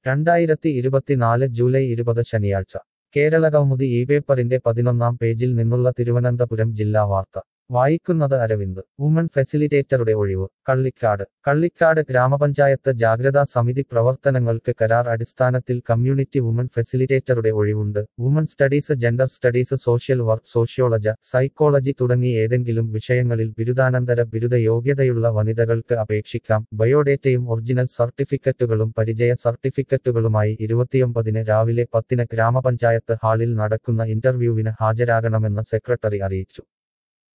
രണ്ടായിരത്തി ഇരുപത്തിനാല് ജൂലൈ ഇരുപത് ശനിയാഴ്ച കേരളകൗമുദി ഈ പേപ്പറിന്റെ പതിനൊന്നാം പേജിൽ നിന്നുള്ള തിരുവനന്തപുരം ജില്ലാ വാർത്ത വായിക്കുന്നത് അരവിന്ദ് വുമൺ ഫെസിലിറ്റേറ്ററുടെ ഒഴിവ് കള്ളിക്കാട് കള്ളിക്കാട് ഗ്രാമപഞ്ചായത്ത് ജാഗ്രതാ സമിതി പ്രവർത്തനങ്ങൾക്ക് കരാർ അടിസ്ഥാനത്തിൽ കമ്മ്യൂണിറ്റി വുമൺ ഫെസിലിറ്റേറ്ററുടെ ഒഴിവുണ്ട് woman studies gender studies social work sociology psychology തുടങ്ങി ഏതെങ്കിലും വിഷയങ്ങളിൽ ബിരുദാനന്തര ബിരുദ യോഗ്യതയുള്ള വനിതകൾക്ക് അപേക്ഷിക്കാം ബയോഡേറ്റയും ഒറിജിനൽ സർട്ടിഫിക്കറ്റുകളും പരിചയ സർട്ടിഫിക്കറ്റുകളുമായി ഇരുപത്തിയൊമ്പതിന് രാവിലെ പത്തിന് ഗ്രാമപഞ്ചായത്ത് ഹാളിൽ നടക്കുന്ന ഇന്റർവ്യൂവിന് ഹാജരാകണമെന്ന് സെക്രട്ടറി അറിയിച്ചു